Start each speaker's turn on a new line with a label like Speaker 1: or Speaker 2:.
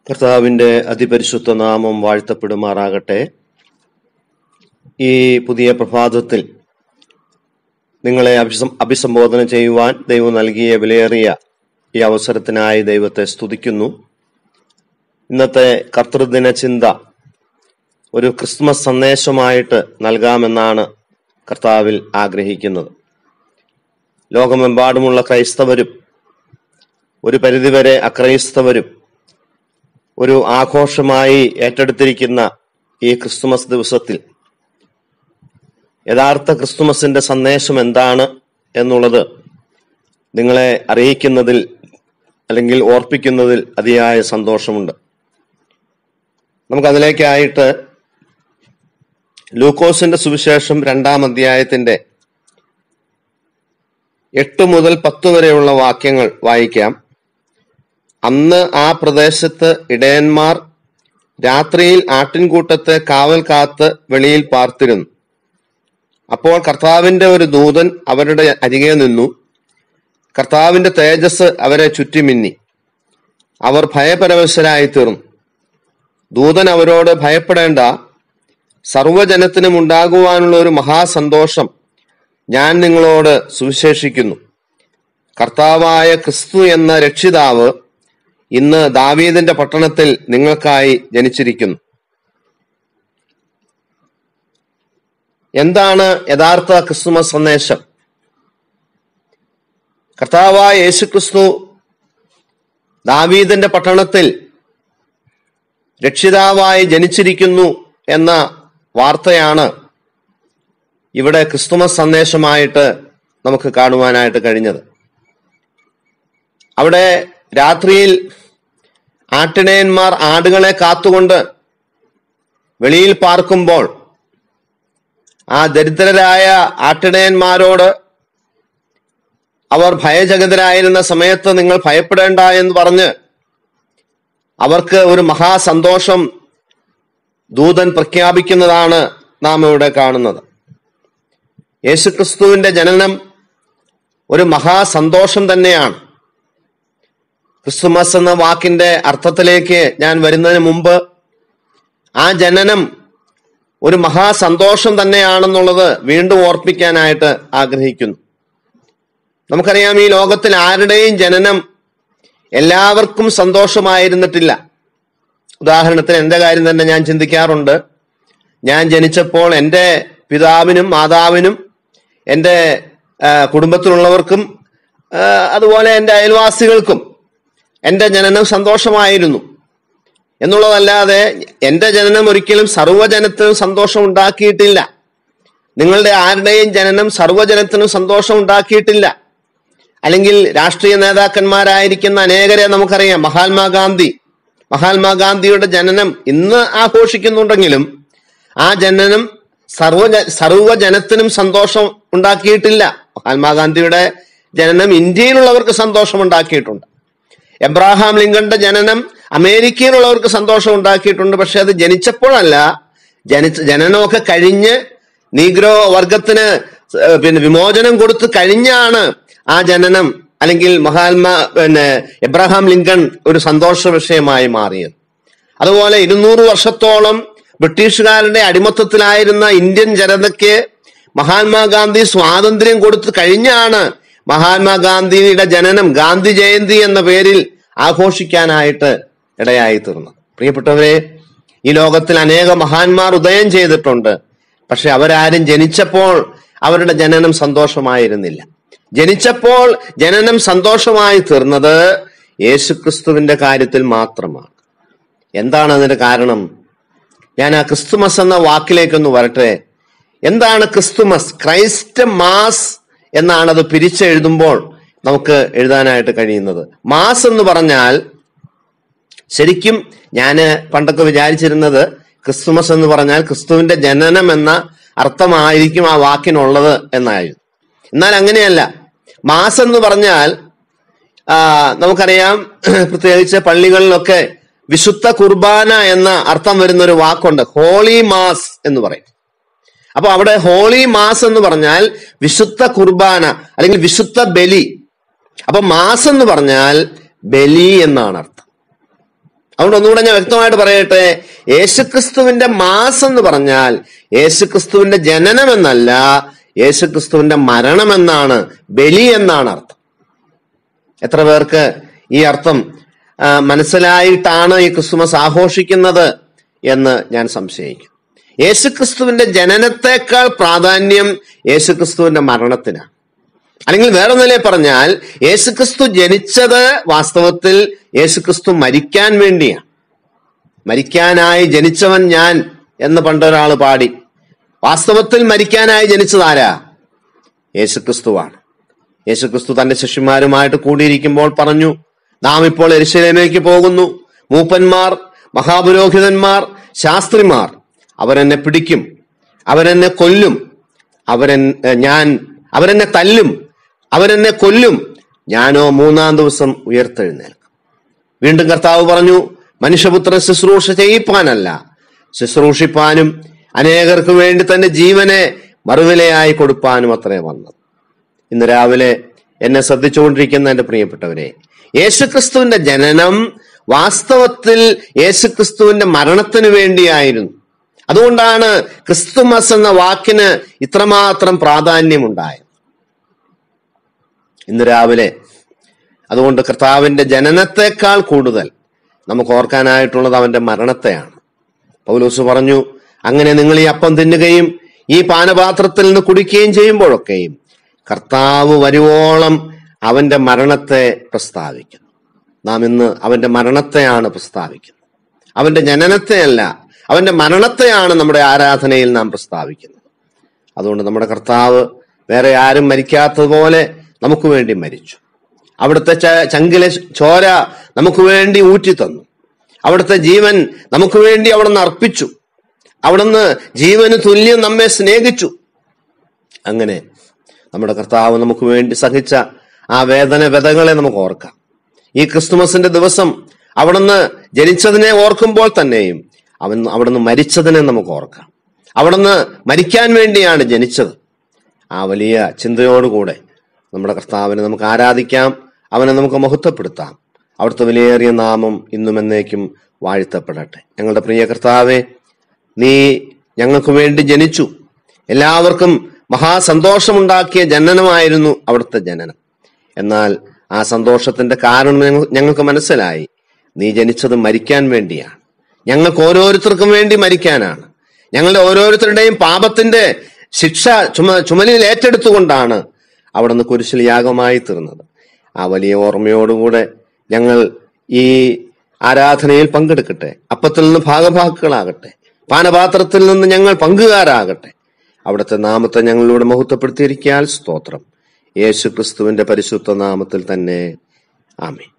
Speaker 1: കർത്താവിന്റെ അതിപരിശുദ്ധ നാമം വാഴ്ത്തപ്പെടുമാറാകട്ടെ ഈ പുതിയ പ്രഭാതത്തിൽ നിങ്ങളെ അഭിസം- അഭിസംബോധന ചെയ്യുവാൻ ദൈവം നൽകിയ വിലയേറിയ ഈ അവസരത്തിനായി ദൈവത്തെ സ്തുതിക്കുന്നു ഇന്നത്തെ കർത്തൃദിന ചിന്ത ഒരു ക്രിസ്മസ് സന്ദേശമായിട്ട് നൽകാമെന്നാണ് കർത്താവിൽ ആഗ്രഹിക്കുന്നത് ലോകമെമ്പാടുമുള്ള ക്രൈസ്തവരും ഒരു പരിധിവരെ അക്രൈസ്തവരും ഒരു ആഘോഷമായി ഏറ്റെടുത്തിരിക്കുന്ന ഈ ക്രിസ്തുമസ് ദിവസത്തിൽ യഥാർത്ഥ ക്രിസ്തുമസിന്റെ സന്ദേശം എന്താണ് എന്നുള്ളത് നിങ്ങളെ അറിയിക്കുന്നതിൽ അല്ലെങ്കിൽ ഓർപ്പിക്കുന്നതിൽ അതിയായ സന്തോഷമുണ്ട് നമുക്കതിലേക്കായിട്ട് ലൂക്കോസിന്റെ സുവിശേഷം രണ്ടാം അധ്യായത്തിന്റെ എട്ട് മുതൽ പത്ത് വരെയുള്ള വാക്യങ്ങൾ വായിക്കാം അന്ന് ആ പ്രദേശത്ത് ഇടയന്മാർ രാത്രിയിൽ ആട്ടിൻകൂട്ടത്തെ കാവൽ കാത്ത് വെളിയിൽ പാർത്തിരുന്നു അപ്പോൾ കർത്താവിന്റെ ഒരു ദൂതൻ അവരുടെ അരികെ നിന്നു കർത്താവിന്റെ തേജസ് അവരെ ചുറ്റിമിന്നി അവർ ഭയപരവശരായി തീർന്നു ദൂതൻ അവരോട് ഭയപ്പെടേണ്ട സർവജനത്തിനും ഉണ്ടാകുവാനുള്ള ഒരു മഹാസന്തോഷം ഞാൻ നിങ്ങളോട് സുവിശേഷിക്കുന്നു കർത്താവായ ക്രിസ്തു എന്ന രക്ഷിതാവ് ഇന്ന് ദാവീദിന്റെ പട്ടണത്തിൽ നിങ്ങൾക്കായി ജനിച്ചിരിക്കുന്നു എന്താണ് യഥാർത്ഥ ക്രിസ്തുമസ് സന്ദേശം കർത്താവായ യേശുക്രിസ്തു ദാവീദിന്റെ പട്ടണത്തിൽ രക്ഷിതാവായി ജനിച്ചിരിക്കുന്നു എന്ന വാർത്തയാണ് ഇവിടെ ക്രിസ്തുമസ് സന്ദേശമായിട്ട് നമുക്ക് കാണുവാനായിട്ട് കഴിഞ്ഞത് അവിടെ രാത്രിയിൽ ആട്ടിടയന്മാർ ആടുകളെ കാത്തുകൊണ്ട് വെളിയിൽ പാർക്കുമ്പോൾ ആ ദരിദ്രരായ ആട്ടിടയന്മാരോട് അവർ ഭയചകിതരായിരുന്ന സമയത്ത് നിങ്ങൾ ഭയപ്പെടേണ്ട എന്ന് പറഞ്ഞ് അവർക്ക് ഒരു മഹാസന്തോഷം ദൂതൻ പ്രഖ്യാപിക്കുന്നതാണ് നാം ഇവിടെ കാണുന്നത് യേശുക്രിസ്തുവിന്റെ ജനനം ഒരു മഹാസന്തോഷം തന്നെയാണ് ക്രിസ്തുമസ് എന്ന വാക്കിന്റെ അർത്ഥത്തിലേക്ക് ഞാൻ വരുന്നതിന് മുമ്പ് ആ ജനനം ഒരു മഹാസന്തോഷം തന്നെയാണെന്നുള്ളത് വീണ്ടും ഓർപ്പിക്കാനായിട്ട് ആഗ്രഹിക്കുന്നു നമുക്കറിയാം ഈ ലോകത്തിൽ ആരുടെയും ജനനം എല്ലാവർക്കും സന്തോഷമായിരുന്നിട്ടില്ല ഉദാഹരണത്തിന് എൻ്റെ കാര്യം തന്നെ ഞാൻ ചിന്തിക്കാറുണ്ട് ഞാൻ ജനിച്ചപ്പോൾ എൻ്റെ പിതാവിനും മാതാവിനും എൻ്റെ ആ, കുടുംബത്തിലുള്ളവർക്കും ആ, അതുപോലെ എൻ്റെ അയൽവാസികൾക്കും എൻ്റെ ജനനം സന്തോഷമായിരുന്നു എന്നുള്ളതല്ലാതെ എൻ്റെ ജനനം ഒരിക്കലും സർവ്വജനത്തിനും സന്തോഷം ഉണ്ടാക്കിയിട്ടില്ല നിങ്ങളുടെ ആരുടെയും ജനനം സർവ്വജനത്തിനും സന്തോഷം ഉണ്ടാക്കിയിട്ടില്ല അല്ലെങ്കിൽ രാഷ്ട്രീയ നേതാക്കന്മാരായിരിക്കുന്ന അനേകരെ നമുക്കറിയാം മഹാത്മാഗാന്ധി മഹാത്മാഗാന്ധിയുടെ ജനനം ഇന്ന് ആഘോഷിക്കുന്നുണ്ടെങ്കിലും ആ ജനനം സർവ സർവ്വജനത്തിനും സന്തോഷം ഉണ്ടാക്കിയിട്ടില്ല മഹാത്മാഗാന്ധിയുടെ ജനനം ഇന്ത്യയിലുള്ളവർക്ക് സന്തോഷം ഉണ്ടാക്കിയിട്ടുണ്ട് എബ്രാഹാം ലിങ്കന്റെ ജനനം അമേരിക്കയിലുള്ളവർക്ക് സന്തോഷം ഉണ്ടാക്കിയിട്ടുണ്ട് പക്ഷെ അത് ജനിച്ചപ്പോഴല്ല ജനിച്ച ജനനമൊക്കെ കഴിഞ്ഞ് നീഗ്രോ വർഗത്തിന് ഏഹ് പിന്നെ വിമോചനം കൊടുത്ത് കഴിഞ്ഞാണ് ആ ജനനം അല്ലെങ്കിൽ മഹാത്മാ പിന്നെ എബ്രഹാം ലിങ്കൺ ഒരു സന്തോഷ വിഷയമായി മാറിയത് അതുപോലെ ഇരുന്നൂറ് വർഷത്തോളം ബ്രിട്ടീഷുകാരുടെ അടിമത്തത്തിലായിരുന്ന ഇന്ത്യൻ ജനതയ്ക്ക് മഹാത്മാഗാന്ധി സ്വാതന്ത്ര്യം കൊടുത്തു കഴിഞ്ഞാണ് മഹാത്മാഗാന്ധിയുടെ ജനനം ഗാന്ധി ജയന്തി എന്ന പേരിൽ ആഘോഷിക്കാനായിട്ട് ഇടയായി തീർന്നത് പ്രിയപ്പെട്ടവരെ ഈ ലോകത്തിൽ അനേക മഹാന്മാർ ഉദയം ചെയ്തിട്ടുണ്ട് പക്ഷെ അവരാരും ജനിച്ചപ്പോൾ അവരുടെ ജനനം സന്തോഷമായിരുന്നില്ല ജനിച്ചപ്പോൾ ജനനം സന്തോഷമായി തീർന്നത് യേശുക്രിസ്തുവിന്റെ കാര്യത്തിൽ മാത്രമാണ് എന്താണ് അതിന്റെ കാരണം ഞാൻ ആ ക്രിസ്തുമസ് എന്ന വാക്കിലേക്കൊന്ന് വരട്ടെ എന്താണ് ക്രിസ്തുമസ് ക്രൈസ്റ്റ് മാസ് എന്നാണ് അത് പിരിച്ചെഴുതുമ്പോൾ നമുക്ക് എഴുതാനായിട്ട് കഴിയുന്നത് മാസ് എന്ന് പറഞ്ഞാൽ ശരിക്കും ഞാൻ പണ്ടൊക്കെ വിചാരിച്ചിരുന്നത് ക്രിസ്തുമസ് എന്ന് പറഞ്ഞാൽ ക്രിസ്തുവിന്റെ ജനനം എന്ന അർത്ഥമായിരിക്കും ആ വാക്കിനുള്ളത് എന്നായിരുന്നു എന്നാൽ അങ്ങനെയല്ല മാസ് എന്ന് പറഞ്ഞാൽ ആ, നമുക്കറിയാം പ്രത്യേകിച്ച് പള്ളികളിലൊക്കെ വിശുദ്ധ കുർബാന എന്ന അർത്ഥം വരുന്ന ഒരു വാക്കുണ്ട് ഹോളി മാസ് എന്ന് പറയും അപ്പൊ അവിടെ ഹോളി മാസ് എന്ന് പറഞ്ഞാൽ വിശുദ്ധ കുർബാന അല്ലെങ്കിൽ വിശുദ്ധ ബലി അപ്പൊ മാസ് എന്ന് പറഞ്ഞാൽ ബലി എന്നാണ് അർത്ഥം അതുകൊണ്ട് ഒന്നുകൂടെ ഞാൻ വ്യക്തമായിട്ട് പറയട്ടെ യേശുക്രിസ്തുവിന്റെ മാസം എന്ന് പറഞ്ഞാൽ യേശുക്രിസ്തുവിന്റെ ജനനം എന്നല്ല യേശുക്രിസ്തുവിന്റെ മരണം എന്നാണ് ബലി എന്നാണ് അർത്ഥം എത്ര പേർക്ക് ഈ അർത്ഥം ആ, മനസ്സിലായിട്ടാണ് ഈ ക്രിസ്തുമസ് ആഘോഷിക്കുന്നത് എന്ന് ഞാൻ സംശയിക്കും യേശുക്രിസ്തുവിന്റെ ജനനത്തെക്കാൾ പ്രാധാന്യം യേശുക്രിസ്തുവിന്റെ മരണത്തിനാണ് അല്ലെങ്കിൽ വേറെ നിലയിൽ പറഞ്ഞാൽ യേശുക്രിസ്തു ജനിച്ചത് വാസ്തവത്തിൽ യേശുക്രിസ്തു മരിക്കാൻ വേണ്ടിയാണ് മരിക്കാനായി ജനിച്ചവൻ ഞാൻ എന്ന് പണ്ടൊരാൾ പാടി വാസ്തവത്തിൽ മരിക്കാനായി ജനിച്ചതാരാ യേശുക്രിസ്തുവാണ് യേശുക്രിസ്തു തന്റെ ശിഷ്യന്മാരുമായിട്ട് കൂടിയിരിക്കുമ്പോൾ പറഞ്ഞു നാം ഇപ്പോൾ എരിശിലേമേക്ക് പോകുന്നു മൂപ്പന്മാർ മഹാപുരോഹിതന്മാർ ശാസ്ത്രിമാർ അവരെന്നെ പിടിക്കും അവരെന്നെ കൊല്ലും അവരെൻ ഏഹ് ഞാൻ അവരെന്നെ തല്ലും അവരെന്നെ കൊല്ലും ഞാനോ മൂന്നാം ദിവസം ഉയർത്തെഴുന്നേൽക്കും വീണ്ടും കർത്താവ് പറഞ്ഞു മനുഷ്യപുത്രൻ ശുശ്രൂഷ ചെയ്യിപ്പാനല്ല ശുശ്രൂഷിപ്പാനും അനേകർക്ക് വേണ്ടി തന്റെ ജീവനെ മറുവിലയായി കൊടുപ്പാനും അത്രേ വന്നത് ഇന്ന് രാവിലെ എന്നെ ശ്രദ്ധിച്ചുകൊണ്ടിരിക്കുന്ന എന്റെ പ്രിയപ്പെട്ടവരെ യേശുക്രിസ്തുവിന്റെ ജനനം വാസ്തവത്തിൽ യേശുക്രിസ്തുവിന്റെ മരണത്തിന് വേണ്ടിയായിരുന്നു അതുകൊണ്ടാണ് ക്രിസ്തുമസ് എന്ന വാക്കിന് ഇത്രമാത്രം പ്രാധാന്യമുണ്ടായത് ഇന്ന് രാവിലെ അതുകൊണ്ട് കർത്താവിന്റെ ജനനത്തെക്കാൾ കൂടുതൽ നമുക്ക് ഓർക്കാനായിട്ടുള്ളത് അവന്റെ മരണത്തെയാണ് പൗലോസ് പറഞ്ഞു അങ്ങനെ നിങ്ങൾ ഈ അപ്പം തിന്നുകയും ഈ പാനപാത്രത്തിൽ നിന്ന് കുടിക്കുകയും ചെയ്യുമ്പോഴൊക്കെയും കർത്താവ് വരുവോളം അവന്റെ മരണത്തെ പ്രസ്താവിക്കുന്നു നാം ഇന്ന് അവന്റെ മരണത്തെയാണ് പ്രസ്താവിക്കുന്നത് അവന്റെ ജനനത്തെയല്ല അവന്റെ മരണത്തെയാണ് നമ്മുടെ ആരാധനയിൽ നാം പ്രസ്താവിക്കുന്നത് അതുകൊണ്ട് നമ്മുടെ കർത്താവ് വേറെ ആരും മരിക്കാത്തതുപോലെ നമുക്ക് വേണ്ടി മരിച്ചു അവിടുത്തെ ച- ചങ്കിലെ ചോര നമുക്ക് വേണ്ടി ഊറ്റി തന്നു അവിടുത്തെ ജീവൻ നമുക്ക് വേണ്ടി അവിടുന്ന് അർപ്പിച്ചു അവിടുന്ന് ജീവന് തുല്യം നമ്മെ സ്നേഹിച്ചു അങ്ങനെ നമ്മുടെ കർത്താവ് നമുക്ക് വേണ്ടി സഹിച്ച ആ വേദന വ്യതകളെ നമുക്ക് ഓർക്കാം ഈ ക്രിസ്തുമസിന്റെ ദിവസം അവിടുന്ന് ജനിച്ചതിനെ ഓർക്കുമ്പോൾ തന്നെയും അവൻ അവിടുന്ന് മരിച്ചതിനെ നമുക്ക് ഓർക്കാം അവിടുന്ന് മരിക്കാൻ വേണ്ടിയാണ് ജനിച്ചത് ആ വലിയ ചിന്തയോടുകൂടെ നമ്മുടെ കർത്താവിനെ നമുക്ക് ആരാധിക്കാം അവനെ നമുക്ക് മഹത്വപ്പെടുത്താം അവിടുത്തെ വിലയേറിയ നാമം ഇന്നും എന്നേക്കും വാഴ്ത്തപ്പെടട്ടെ ഞങ്ങളുടെ പ്രിയ കർത്താവെ നീ ഞങ്ങൾക്ക് വേണ്ടി ജനിച്ചു എല്ലാവർക്കും മഹാസന്തോഷമുണ്ടാക്കിയ ജനനമായിരുന്നു അവിടുത്തെ ജനനം എന്നാൽ ആ സന്തോഷത്തിന്റെ കാരണം ഞങ്ങ- ഞങ്ങൾക്ക് മനസ്സിലായി നീ ജനിച്ചത് മരിക്കാൻ വേണ്ടിയാണ് ഞങ്ങൾക്ക് ഓരോരുത്തർക്കും വേണ്ടി മരിക്കാനാണ് ഞങ്ങളുടെ ഓരോരുത്തരുടെയും പാപത്തിന്റെ ശിക്ഷ ചുമ ചുമലിൽ ഏറ്റെടുത്തുകൊണ്ടാണ് അവിടുന്ന് കുരിശിൽ യാഗമായി തീർന്നത് ആ വലിയ ഓർമ്മയോടുകൂടെ ഞങ്ങൾ ഈ ആരാധനയിൽ പങ്കെടുക്കട്ടെ അപ്പത്തിൽ നിന്ന് ഭാഗഭാക്കുകളാകട്ടെ പാനപാത്രത്തിൽ നിന്ന് ഞങ്ങൾ പങ്കുകാരാകട്ടെ അവിടുത്തെ നാമത്തെ ഞങ്ങളിലൂടെ മഹത്വപ്പെടുത്തിയിരിക്കാൻ സ്തോത്രം യേശു ക്രിസ്തുവിന്റെ പരിശുദ്ധ നാമത്തിൽ തന്നെ ആമേ